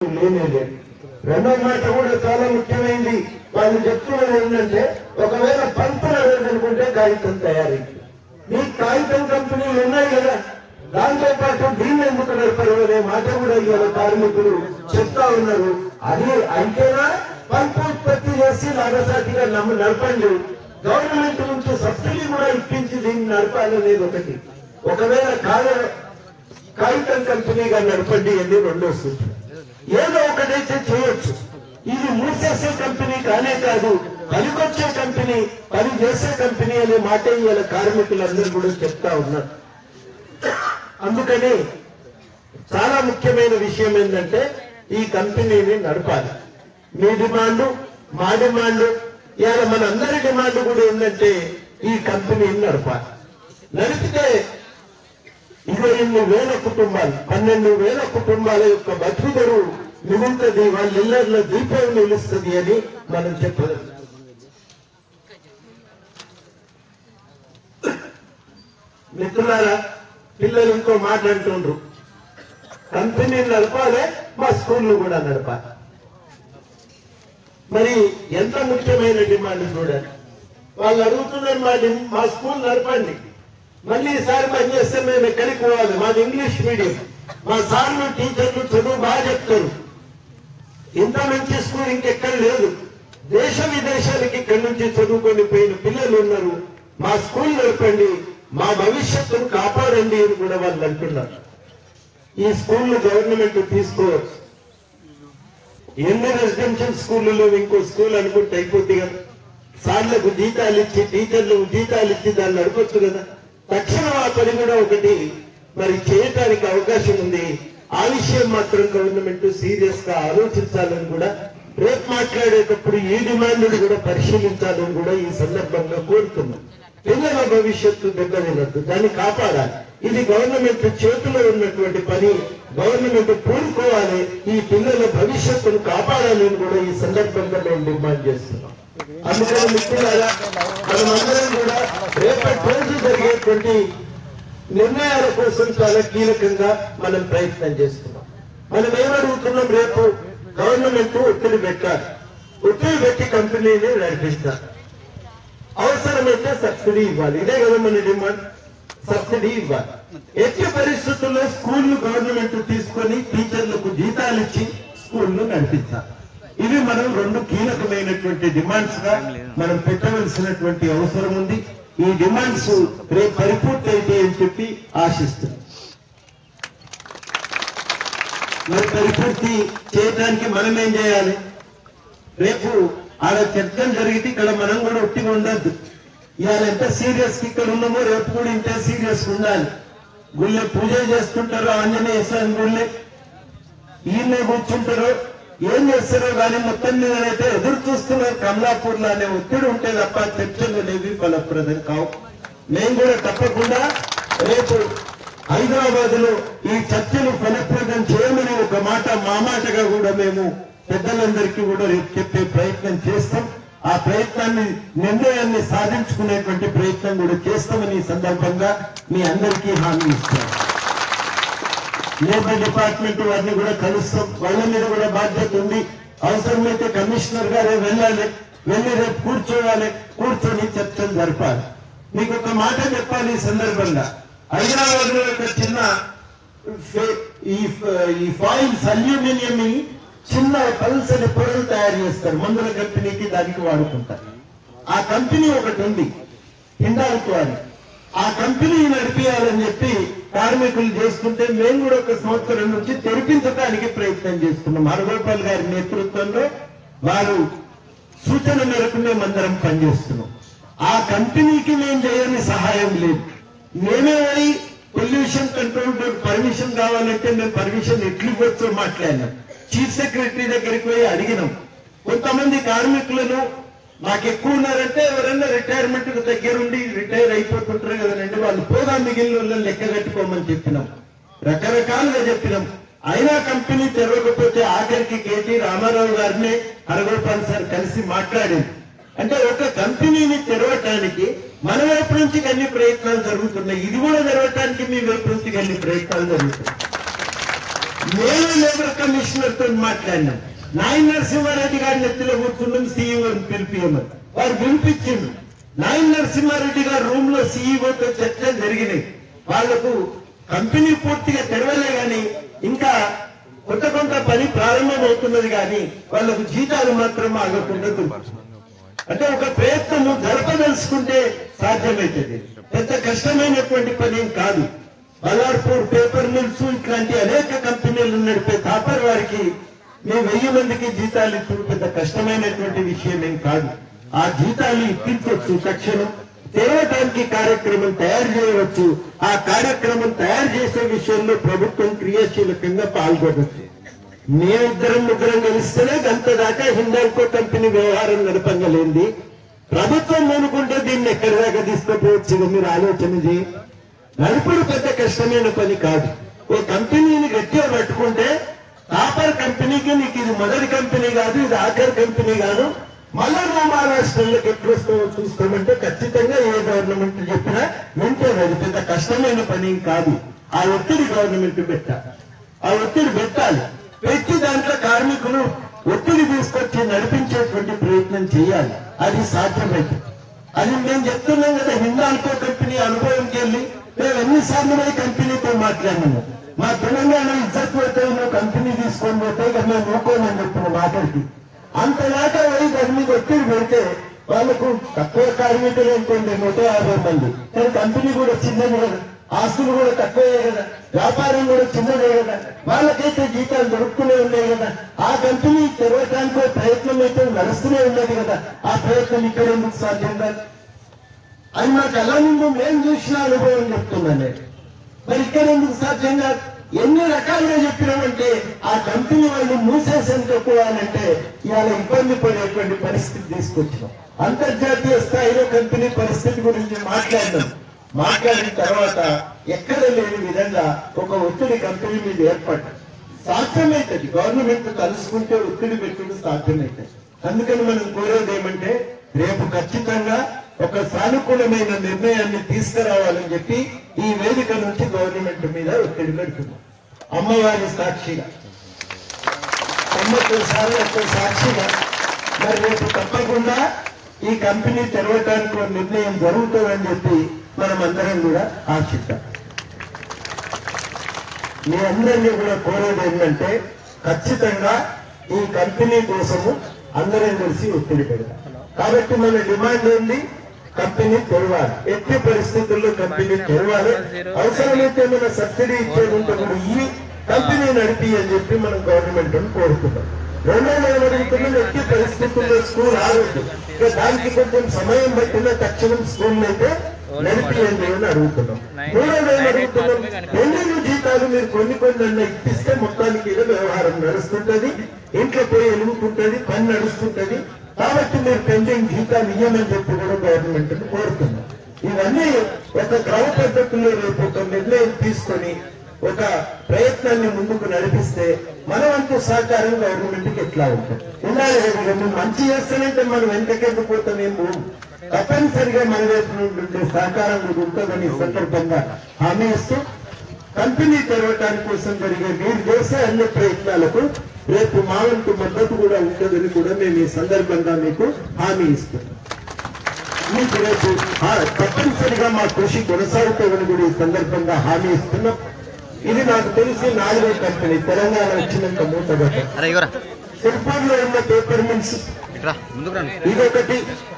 లేనే లేదు రెండో మాట కూడా చాలా ముఖ్యమైనది వాళ్ళు చెప్తున్నది ఏంటంటే ఒకవేళ పంపులు అనుకుంటే కాగితం తయారీ మీ కాగితం కంపెనీలు ఉన్నాయి కదా దాంతో పాటు దీన్ని ఎందుకు నడపరు అనే మాట కూడా ఇవాళ కార్మికులు చెప్తా ఉన్నారు అది అయితేనా పంపు ఉత్పత్తి చేసి లాభసాటిగా నమ్మ నడపండి గవర్నమెంట్ నుంచి సబ్సిడీ కూడా ఇప్పించి దీన్ని నడపాలనేది ఒకటి ఒకవేళ కాల కాగితం కంపెనీగా నడపండి అని రెండో సూచన ఏదో ఒకటైతే చేయొచ్చు ఇది మూసేసే కంపెనీ కానే కాదు పనికొచ్చే కంపెనీ పని చేసే కంపెనీ అనే మాట ఇవాళ కార్మికులందరూ కూడా చెప్తా ఉన్నారు అందుకని చాలా ముఖ్యమైన విషయం ఏంటంటే ఈ కంపెనీని నడపాలి మీ డిమాండ్ మా డిమాండ్ ఇవాళ మన అందరి డిమాండ్ కూడా ఏంటంటే ఈ కంపెనీని నడపాలి నడిపితే ఇరవై ఎనిమిది వేల కుటుంబాలు పన్నెండు వేల కుటుంబాల యొక్క బతుకుదరు మిగులుతుంది వాళ్ళ ఇళ్లలో దీపం నిలుస్తుంది అని మనం చెప్పదు మిత్రులారా పిల్లలు ఇంకో మాట అంటుండ్రు కంపెనీ నడపాలి మా స్కూళ్ళు కూడా నడపాలి మరి ఎంత ముఖ్యమైన డిమాండ్ చూడండి వాళ్ళు అడుగుతున్నారు మా డి- మా స్కూల్ నడపండి మళ్ళీ ఈసారి పని చేస్తే మేము ఎక్కడికి పోవాలి మాది ఇంగ్లీష్ మీడియం మా సార్లు టీచర్లు చదువు బాగా చెప్తారు ఇంత మంచి స్కూల్ ఇంకెక్కడ లేదు దేశ విదేశాలకి ఇక్కడి నుంచి చదువుకొని పోయిన పిల్లలు ఉన్నారు మా స్కూల్ నడపండి మా భవిష్యత్తును కాపాడండి అని కూడా వాళ్ళు అంటున్నారు ఈ స్కూల్ గవర్నమెంట్ తీసుకోవచ్చు ఎన్ని రెసిడెన్షియల్ స్కూళ్ళలో ఇంకో స్కూల్ అనుకుంటే అయిపోద్ది కదా సార్లకు జీతాలు ఇచ్చి టీచర్లకు జీతాలు ఇచ్చి దాన్ని నడపచ్చు కదా తక్షణం ఆ పని కూడా ఒకటి మరి చేయటానికి అవకాశం ఉంది ఆ విషయం మాత్రం గవర్నమెంట్ సీరియస్ గా ఆలోచించాలని కూడా రేపు మాట్లాడేటప్పుడు ఈ డిమాండ్ను కూడా పరిశీలించాలని కూడా ఈ సందర్భంగా కోరుతున్నాం పిల్లల భవిష్యత్తు దెబ్బతినద్దు దాన్ని కాపాడాలి ఇది గవర్నమెంట్ చేతిలో ఉన్నటువంటి పని గవర్నమెంట్ పూనుకోవాలి ఈ పిల్లల భవిష్యత్తును కాపాడాలని కూడా ఈ సందర్భంగా మేము డిమాండ్ చేస్తున్నాం అందుకని మిత్రులారా మనమందరం కూడా రేపటి రోజు జరిగేటువంటి నిర్ణయాల కోసం చాలా కీలకంగా మనం ప్రయత్నం చేస్తున్నాం మనం ఏమడుగుతున్నాం రేపు గవర్నమెంట్ ఒత్తిడి పెట్టాలి ఒత్తిడి పెట్టి కంపెనీని నడిపిస్తారు అవసరమైతే సబ్సిడీ ఇవ్వాలి ఇదే కదా మన డిమాండ్ సబ్సిడీ ఇవ్వాలి ఎట్టి పరిస్థితుల్లో స్కూళ్లు గవర్నమెంట్ తీసుకొని టీచర్లకు జీతాలు ఇచ్చి స్కూళ్లు నడిపించాలి ఇవి మనం రెండు కీలకమైనటువంటి డిమాండ్స్ గా మనం పెట్టవలసినటువంటి అవసరం ఉంది ఈ డిమాండ్స్ రేపు పరిపూర్తి అయితే అని చెప్పి ఆశిస్తున్నాం మరి పరిపూర్తి చేయడానికి మనం ఏం చేయాలి రేపు ఆడ చర్చలు జరిగితే ఇక్కడ మనం కూడా ఒట్టిగా ఉండద్దు ఇవాళ ఎంత సీరియస్ ఇక్కడ ఉన్నామో రేపు కూడా ఇంత సీరియస్ ఉండాలి గుళ్ళె పూజ చేస్తుంటారు ఆంజనేయ స్వామి గుళ్ళె ఈయనే కూర్చుంటారు ఏం చేస్తారో కానీ మొత్తం మీదనైతే ఎదురు చూస్తున్నారు కమలాపూర్ లో అనే ఒత్తిడి ఉంటే తప్ప చర్చలు అనేవి ఫలప్రదం కావు మేము కూడా తప్పకుండా రేపు హైదరాబాద్ లో ఈ చర్చలు ఫలప్రదం చేయమని ఒక మాట మా మాటగా కూడా మేము పెద్దలందరికీ కూడా రేపు చెప్పే ప్రయత్నం చేస్తాం ఆ ప్రయత్నాన్ని నిర్ణయాన్ని సాధించుకునేటువంటి ప్రయత్నం కూడా చేస్తామని ఈ సందర్భంగా మీ అందరికీ హామీ ఇస్తాం లేబర్ డిపార్ట్మెంట్ వారిని కూడా కలుస్తాం వాళ్ళ మీద కూడా బాధ్యత ఉంది అవసరమైతే కమిషనర్ గారే వెళ్ళాలి వెళ్ళి రేపు కూర్చోవాలి కూర్చొని చర్చలు జరపాలి మీకు ఒక మాట చెప్పాలి ఈ సందర్భంగా హైదరాబాద్ లో ఒక చిన్న ఫే- ఈ ఫ- ఈ ఫాయిల్స్ అల్యూమినియం చిన్న పల్సని పొరలు తయారు చేస్తారు మందుల కంపెనీకి దానికి వాడుకుంటారు ఆ కంపెనీ ఒకటి ఉంది హిండాల్కో అని ఆ కంపెనీ నడిపియాలని చెప్పి కార్మికులు చేసుకుంటే మేము కూడా ఒక సంవత్సరం నుంచి తెరిపించడానికి ప్రయత్నం చేస్తున్నాం హరగోపాల్ గారి నేతృత్వంలో వారు సూచన మేరకు మేమందరం పనిచేస్తున్నాం ఆ కంపెనీకి మేము చేయని సహాయం లేదు మేమే పోయి పొల్యూషన్ కంట్రోల్ బోర్డు పర్మిషన్ కావాలంటే మేము పర్మిషన్ ఎట్లు ఇవ్వచ్చో మాట్లాడినాం చీఫ్ సెక్రటరీ దగ్గరికి పోయి అడిగినాం కొంతమంది కార్మికులను మాకు ఎక్కువ ఉన్నారంటే ఎవరైనా రిటైర్మెంట్ దగ్గరుండి రిటైర్ అయిపోతుంటారు కదండి వాళ్ళు పోగా మిగిలిన వాళ్ళని లెక్క కట్టుకోమని చెప్పినాం రకరకాలుగా చెప్పినాం అయినా కంపెనీ తెరవకపోతే ఆఖరికి కేటీ రామారావు గారిని హరగోపాల్ సార్ కలిసి మాట్లాడింది అంటే ఒక కంపెనీని తెరవటానికి మన వైపు నుంచి అన్ని ప్రయత్నాలు జరుగుతున్నాయి ఇది కూడా తెరవటానికి మీ వైపు నుంచి అన్ని ప్రయత్నాలు జరుగుతున్నాయి నేను లేబర్ కమిషనర్ తో మాట్లాడినాం నాయన నరసింహారెడ్డి గారిని ఎత్తులో కూర్చున్నాం సీఈఓ పిలిపియమని వారు పిలిపించిండు నాయన నరసింహారెడ్డి గారు రూమ్ లో సీఈఓతో చర్చలు జరిగినాయి వాళ్లకు కంపెనీ పూర్తిగా తెరవలే గాని ఇంకా కొంత కొంత పని ప్రారంభమవుతున్నది కానీ వాళ్లకు జీతాలు మాత్రం ఆగకుండా దొరుకుతుంది అంటే ఒక ప్రయత్నము జరపదలుచుకుంటే సాధ్యమవుతుంది పెద్ద కష్టమైనటువంటి పని ఏం కాదు బల్లార్పూర్ పేపర్ మిల్స్ ఇట్లాంటి అనేక కంపెనీలు నడిపే తాపర్ వారికి మేము వెయ్యి మందికి జీతాలు ఇప్పుడు పెద్ద కష్టమైనటువంటి విషయం ఏం కాదు ఆ జీతాలు ఇప్పించవచ్చు తక్షణం తెరవడానికి కార్యక్రమం తయారు చేయవచ్చు ఆ కార్యక్రమం తయారు చేసే విషయంలో ప్రభుత్వం క్రియాశీలకంగా పాల్గొనవచ్చు మేమిద్దరం ముగ్గురం కలిస్తేనే గంత దాకా హిందాల్కో కంపెనీ వ్యవహారం నడపంగలేంది ప్రభుత్వం అనుకుంటే దీన్ని ఎక్కడి దాకా తీసుకుపోవచ్చు ఇక మీరు ఆలోచన చేయి నడుపుడు పెద్ద కష్టమైన పని కాదు ఓ కంపెనీని గట్టిగా పట్టుకుంటే టాపర్ కంపెనీకి నీకు ఇది మొదటి కంపెనీ కాదు ఇది ఆఖరి కంపెనీ కాదు మళ్ళా నువ్వు మహారాష్ట్రలోకి ఎట్లు వస్తావో చూస్తామంటే ఖచ్చితంగా ఏ గవర్నమెంట్ చెప్పినా వింటారు అది పెద్ద కష్టమైన పని ఏం కాదు ఆ ఒత్తిడి గవర్నమెంట్ పెట్టాలి ఆ ఒత్తిడి పెట్టాలి పెట్టి దాంట్లో కార్మికులు ఒత్తిడి తీసుకొచ్చి నడిపించేటువంటి ప్రయత్నం చేయాలి అది సాధ్యమైంది అది మేము చెప్తున్నాం కదా హిందాల్కో కంపెనీ అనుభవంకి వెళ్ళి మేము ఎన్నిసార్లు పోయి కంపెనీతో మాట్లాడినాము మా తెలంగాణ ఇజ్జత్ పోతే నువ్వు కంపెనీ తీసుకొని పోతే ఇక మేము ఊకోమని చెప్పిన మాటకి అంతదాకా పోయి దాని మీద ఒత్తిడి పెడితే వాళ్ళకు తక్కువ కార్మికులు ఉంటుంది నూట యాభై మంది కానీ కంపెనీ కూడా చిన్నది కదా ఆస్తులు కూడా తక్కువే కదా వ్యాపారం కూడా చిన్నదే కదా వాళ్ళకైతే జీతాలు దొరుకుతూనే ఉన్నాయి కదా ఆ కంపెనీ తెరవటానికి ప్రయత్నం అయితే నడుస్తూనే ఉన్నది కదా ఆ ప్రయత్నం ఇక్కడ ఎందుకు సాధ్యం కాదు అది మాకు ఎలా నుండి మేము చూసిన అనుభవం చెప్తున్నాను నేను మరి ఇక్కడ ఎందుకు సాధ్యం కాదు ఎన్ని రకాలుగా చెప్పినామంటే ఆ కంపెనీ వాళ్ళు మూసేసేందుకు పోవాలంటే ఇవాళ ఇబ్బంది పడేటువంటి పరిస్థితి తీసుకొచ్చినాం అంతర్జాతీయ స్థాయిలో కంపెనీ పరిస్థితి గురించి మాట్లాడినాం మాట్లాడిన తర్వాత ఎక్కడ లేని విధంగా ఒక ఒత్తిడి కంపెనీ మీద ఏర్పడ్డా సాధ్యమవుతుంది గవర్నమెంట్ కలుసుకుంటే ఒత్తిడి పెట్టుడు సాధ్యమవుతుంది అందుకని మనం కోరేది ఏమంటే రేపు ఖచ్చితంగా ఒక సానుకూలమైన నిర్ణయాన్ని తీసుకురావాలని చెప్పి ఈ వేదిక నుంచి గవర్నమెంట్ మీద ఒత్తిడి పెడుతున్నాం అమ్మవారి సాక్షిగా తొంభై సార్లు ఒక్క సాక్షిగా మరి రేపు తప్పకుండా ఈ కంపెనీ తెరవడానికి ఒక నిర్ణయం జరుగుతుందని చెప్పి మనం అందరం కూడా ఆశిద్దాం మీ అందరినీ కూడా కోరేది ఏంటంటే ఖచ్చితంగా ఈ కంపెనీ కోసము అందరం కలిసి ఒత్తిడి పెడతాం కాబట్టి మన డిమాండ్ ఏంది కంపెనీ తెరవాలి ఎట్టి పరిస్థితుల్లో కంపెనీ తెరవాలి అవసరమైతే మన సబ్సిడీ ఇచ్చేది ఉంటే కూడా ఈ కంపెనీ నడిపి అని చెప్పి మనం గవర్నమెంట్ కోరుతున్నాం రెండోది ఏమడుగుతున్నాం ఎట్టి పరిస్థితుల్లో స్కూల్ ఆగొద్దు ఇక దానికి కొంచెం సమయం పట్టిన తక్షణం స్కూల్ అయితే నడిపియండి అని అడుగుతున్నాం మూడోది ఏమడుగుతున్నాం పెళ్లి జీతాలు మీరు కొన్ని కొన్ని అన్న ఇప్పిస్తే మొత్తానికి ఏదో వ్యవహారం నడుస్తుంటది ఇంట్లో పోయి ఎలుగుతుంటది పని నడుస్తుంటది కాబట్టి మీరు పెండింగ్ జీతాలు ఇయ్యమని చెప్పి కూడా గవర్నమెంట్ కోరుతున్నాం ఇవన్నీ ఒక క్రమ పద్ధతిలో రేపు ఒక నిర్ణయం తీసుకొని ఒక ప్రయత్నాన్ని ముందుకు నడిపిస్తే మన వంతు సహకారం గవర్నమెంట్ కి ఎట్లా ఉంటుంది ఉండాలి కదా, నువ్వు మంచి చేస్తానంటే మనం వెంటకెందుకు పోతామేమో తప్పనిసరిగా మన వైపు నుండి ఉండే సహకారం కూడా ఉంటుందని ఈ సందర్భంగా హామీ ఇస్తూ కంపెనీ తెరవటానికి కోసం జరిగే మీరు చేసే అన్ని ప్రయత్నాలకు రేపు మా వంతు మద్దతు కూడా ఉంటుందని కూడా మేము ఈ సందర్భంగా మీకు హామీ ఇస్తున్నాం మీకు రేపు ఆ, తప్పనిసరిగా మా కృషి కొనసాగుతుందని కూడా ఈ సందర్భంగా హామీ ఇస్తున్నాం ఇది నాకు తెలిసి నాలుగో కంపెనీ తెలంగాణ వచ్చినాక మూతగట్ట అరే ఇవరా సిర్పూర్లో ఉన్న పేపర్ మిల్స్ ఇట్రా ముందుకు రండి ఇదొకటి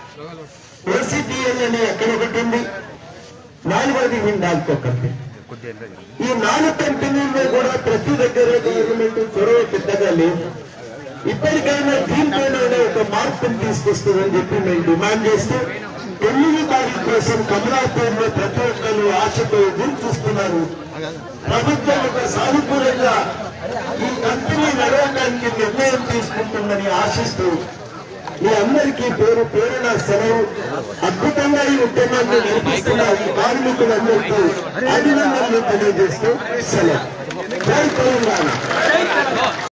ఏసీటీఎల్ అని ఎక్కడొకటి ఉంది నాలుగోది హిండాల్కో కంపెనీ కొద్దిగా వెనక్కి. ఈ నాలుగు కంపెనీల్లో కూడా ప్రతి దగ్గర గవర్నమెంట్ చొరవ పెద్దగా లేదు ఇప్పటికైనా దీనిపైన ఒక మార్పును తీసుకొస్తుందని చెప్పి మేము డిమాండ్ చేస్తూ తొమ్మిది తారీఖు కోసం కమలాపూర్లో ప్రతి ఒక్కరు ఆశతో ఎదురు చూస్తున్నారు ప్రభుత్వం ఒక సానుకూలంగా ఈ కంపెనీ నడవడానికి నిర్ణయం తీసుకుంటుందని ఆశిస్తూ మీ అందరికీ పేరు పేరున సెలవు అద్భుతంగా ఈ ఉద్యమాన్ని నడిపిస్తున్న ఈ కార్మికులందరికీ అభినందనలు తెలియజేస్తూ సెలవు జై తెలంగాణ